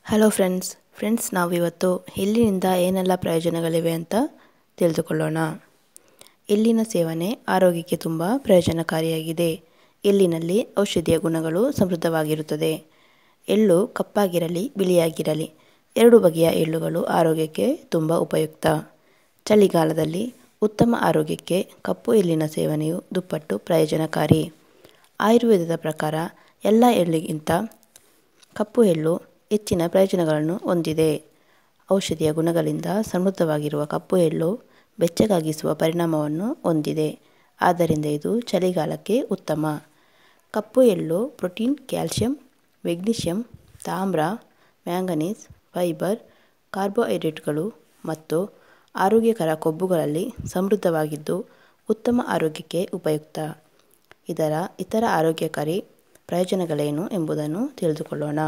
hello friends friends ನಾವಿವತ್ತು ಎಳ್ಳಿನಿಂದ ಏನೆಲ್ಲ ಪ್ರಯೋಜನಗಳಿವೆ ಅಂತ ತಿಳಿದುಕೊಳ್ಳೋಣ ಎಳ್ಳಿನ ಸೇವನೆ ಆರೋಗ್ಯಕ್ಕೆ ತುಂಬ ಪ್ರಯೋಜನಕಾರಿಯಾಗಿದೆ ಎಳ್ಳಿನಲ್ಲಿ ಔಷಧಿಯ ಗುಣಗಳು ಸಮೃದ್ಧವಾಗಿರುತ್ತದೆ ಎಳ್ಳು ಕಪ್ಪಾಗಿರಲಿ ಬಿಳಿಯಾಗಿರಲಿ ಎರಡು ಬಗೆಯ ಎಳ್ಳುಗಳು ಆರೋಗ್ಯಕ್ಕೆ ತುಂಬ ಉಪಯುಕ್ತ ಚಳಿಗಾಲದಲ್ಲಿ ಉತ್ತಮ ಆರೋಗ್ಯಕ್ಕೆ ಕಪ್ಪು ಎಳ್ಳಿನ ಸೇವನೆಯು ದುಪ್ಪಟ್ಟು ಪ್ರಯೋಜನಕಾರಿ ಆಯುರ್ವೇದದ ಪ್ರಕಾರ ಎಲ್ಲ ಎಳ್ಳಿಗಿಂತ ಕಪ್ಪು ಎಳ್ಳು ಹೆಚ್ಚಿನ ಪ್ರಯೋಜನಗಳನ್ನು ಹೊಂದಿದೆ ಔಷಧಿಯ ಗುಣಗಳಿಂದ ಸಮೃದ್ಧವಾಗಿರುವ ಕಪ್ಪು ಎಳ್ಳು ಬೆಚ್ಚಗಾಗಿಸುವ ಪರಿಣಾಮವನ್ನು ಹೊಂದಿದೆ ಆದ್ದರಿಂದ ಇದು ಚಳಿಗಾಲಕ್ಕೆ ಉತ್ತಮ ಕಪ್ಪು ಎಳ್ಳು ಪ್ರೋಟೀನ್ ಕ್ಯಾಲ್ಶಿಯಂ ಮೆಗ್ನೀಷಿಯಂ ತಾಮ್ರ ಮ್ಯಾಂಗನೀಸ್ ಫೈಬರ್ ಕಾರ್ಬೋಹೈಡ್ರೇಟ್ಗಳು ಮತ್ತು ಆರೋಗ್ಯಕರ ಕೊಬ್ಬುಗಳಲ್ಲಿ ಸಮೃದ್ಧವಾಗಿದ್ದು ಉತ್ತಮ ಆರೋಗ್ಯಕ್ಕೆ ಉಪಯುಕ್ತ ಇದರ ಇತರ ಆರೋಗ್ಯಕಾರಿ ಪ್ರಯೋಜನಗಳೇನು ಎಂಬುದನ್ನು ತಿಳಿದುಕೊಳ್ಳೋಣ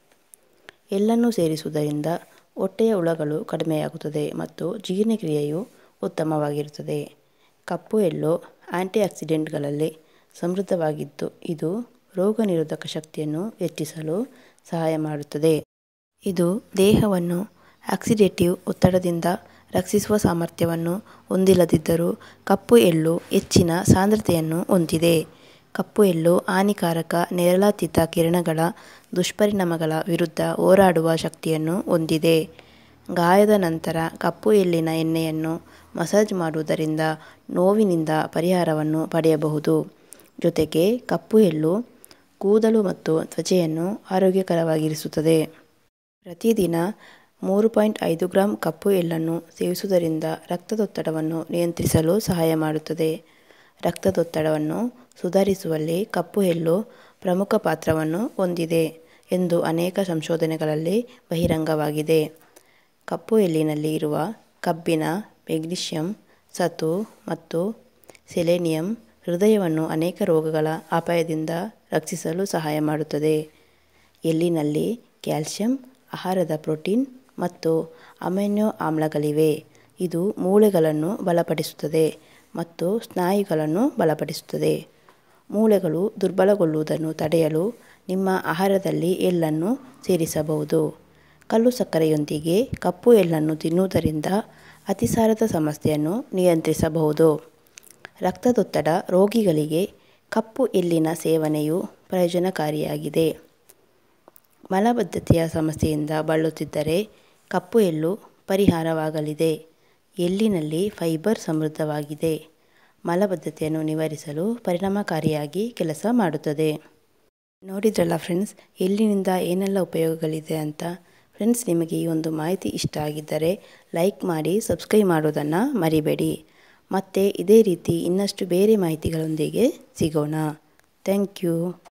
ಎಳ್ಳನ್ನು ಸೇರಿಸುವುದರಿಂದ ಹೊಟ್ಟೆಯ ಹುಳಗಳು ಕಡಿಮೆಯಾಗುತ್ತದೆ ಮತ್ತು ಜೀರ್ಣಕ್ರಿಯೆಯು ಉತ್ತಮವಾಗಿರುತ್ತದೆ ಕಪ್ಪು ಎಳ್ಳು ಆಂಟಿ ಆಕ್ಸಿಡೆಂಟ್ಗಳಲ್ಲಿ ಸಮೃದ್ಧವಾಗಿದ್ದು ಇದು ರೋಗ ನಿರೋಧಕ ಶಕ್ತಿಯನ್ನು ಹೆಚ್ಚಿಸಲು ಸಹಾಯ ಮಾಡುತ್ತದೆ ಇದು ದೇಹವನ್ನು ಆಕ್ಸಿಡೇಟಿವ್ ಒತ್ತಡದಿಂದ ರಕ್ಷಿಸುವ ಸಾಮರ್ಥ್ಯವನ್ನು ಹೊಂದಿಲ್ಲದಿದ್ದರೂ ಕಪ್ಪು ಎಳ್ಳು ಹೆಚ್ಚಿನ ಸಾಂದ್ರತೆಯನ್ನು ಹೊಂದಿದೆ ಕಪ್ಪು ಎಳ್ಳು ಹಾನಿಕಾರಕ ನೇರಳಾತೀತ ಕಿರಣಗಳ ದುಷ್ಪರಿಣಾಮಗಳ ವಿರುದ್ಧ ಹೋರಾಡುವ ಶಕ್ತಿಯನ್ನು ಹೊಂದಿದೆ ಗಾಯದ ನಂತರ ಕಪ್ಪು ಎಳ್ಳಿನ ಎಣ್ಣೆಯನ್ನು ಮಸಾಜ್ ಮಾಡುವುದರಿಂದ ನೋವಿನಿಂದ ಪರಿಹಾರವನ್ನು ಪಡೆಯಬಹುದು ಜೊತೆಗೆ ಕಪ್ಪು ಎಳ್ಳು ಕೂದಲು ಮತ್ತು ತ್ವಚೆಯನ್ನು ಆರೋಗ್ಯಕರವಾಗಿರಿಸುತ್ತದೆ ಪ್ರತಿದಿನ ಮೂರು ಪಾಯಿಂಟ್ ಐದು ಗ್ರಾಂ ಕಪ್ಪು ಎಳ್ಳನ್ನು ಸೇವಿಸುವುದರಿಂದ ರಕ್ತದೊತ್ತಡವನ್ನು ನಿಯಂತ್ರಿಸಲು ಸಹಾಯ ಮಾಡುತ್ತದೆ ರಕ್ತದೊತ್ತಡವನ್ನು ಸುಧಾರಿಸುವಲ್ಲಿ ಕಪ್ಪು ಎಳ್ಳು ಪ್ರಮುಖ ಪಾತ್ರವನ್ನು ಹೊಂದಿದೆ ಎಂದು ಅನೇಕ ಸಂಶೋಧನೆಗಳಲ್ಲಿ ಬಹಿರಂಗವಾಗಿದೆ ಕಪ್ಪು ಎಳ್ಳಿನಲ್ಲಿ ಇರುವ ಕಬ್ಬಿಣ ಮೆಗ್ನೀಷಿಯಂ ಸತು ಮತ್ತು ಸೆಲೆನಿಯಂ ಹೃದಯವನ್ನು ಅನೇಕ ರೋಗಗಳ ಅಪಾಯದಿಂದ ರಕ್ಷಿಸಲು ಸಹಾಯ ಮಾಡುತ್ತದೆ ಎಳ್ಳಿನಲ್ಲಿ ಕ್ಯಾಲ್ಶಿಯಂ ಆಹಾರದ ಪ್ರೋಟೀನ್ ಮತ್ತು ಅಮೈನೋ ಆಮ್ಲಗಳಿವೆ ಇದು ಮೂಳೆಗಳನ್ನು ಬಲಪಡಿಸುತ್ತದೆ ಮತ್ತು ಸ್ನಾಯುಗಳನ್ನು ಬಲಪಡಿಸುತ್ತದೆ ಮೂಳೆಗಳು ದುರ್ಬಲಗೊಳ್ಳುವುದನ್ನು ತಡೆಯಲು ನಿಮ್ಮ ಆಹಾರದಲ್ಲಿ ಎಳ್ಳನ್ನು ಸೇರಿಸಬಹುದು ಕಲ್ಲು ಸಕ್ಕರೆಯೊಂದಿಗೆ ಕಪ್ಪು ಎಳ್ಳನ್ನು ತಿನ್ನುವುದರಿಂದ ಅತಿಸಾರದ ಸಮಸ್ಯೆಯನ್ನು ನಿಯಂತ್ರಿಸಬಹುದು ರಕ್ತದೊತ್ತಡ ರೋಗಿಗಳಿಗೆ ಕಪ್ಪು ಎಳ್ಳಿನ ಸೇವನೆಯು ಪ್ರಯೋಜನಕಾರಿಯಾಗಿದೆ ಮಲಬದ್ಧತೆಯ ಸಮಸ್ಯೆಯಿಂದ ಬಳಲುತ್ತಿದ್ದರೆ ಕಪ್ಪು ಎಳ್ಳು ಪರಿಹಾರವಾಗಲಿದೆ ಎಳ್ಳಿನಲ್ಲಿ ಫೈಬರ್ ಸಮೃದ್ಧವಾಗಿದೆ ಮಲಬದ್ಧತೆಯನ್ನು ನಿವಾರಿಸಲು ಪರಿಣಾಮಕಾರಿಯಾಗಿ ಕೆಲಸ ಮಾಡುತ್ತದೆ ನೋಡಿದ್ರಲ್ಲ ಫ್ರೆಂಡ್ಸ್ ಎಳ್ಳಿನಿಂದ ಏನೆಲ್ಲ ಉಪಯೋಗಗಳಿದೆ ಅಂತ ಫ್ರೆಂಡ್ಸ್ ನಿಮಗೆ ಈ ಒಂದು ಮಾಹಿತಿ ಇಷ್ಟ ಆಗಿದ್ದರೆ ಲೈಕ್ ಮಾಡಿ ಸಬ್ಸ್ಕ್ರೈಬ್ ಮಾಡೋದನ್ನು ಮರಿಬೇಡಿ ಮತ್ತು ಇದೇ ರೀತಿ ಇನ್ನಷ್ಟು ಬೇರೆ ಮಾಹಿತಿಗಳೊಂದಿಗೆ ಸಿಗೋಣ ಥ್ಯಾಂಕ್ ಯು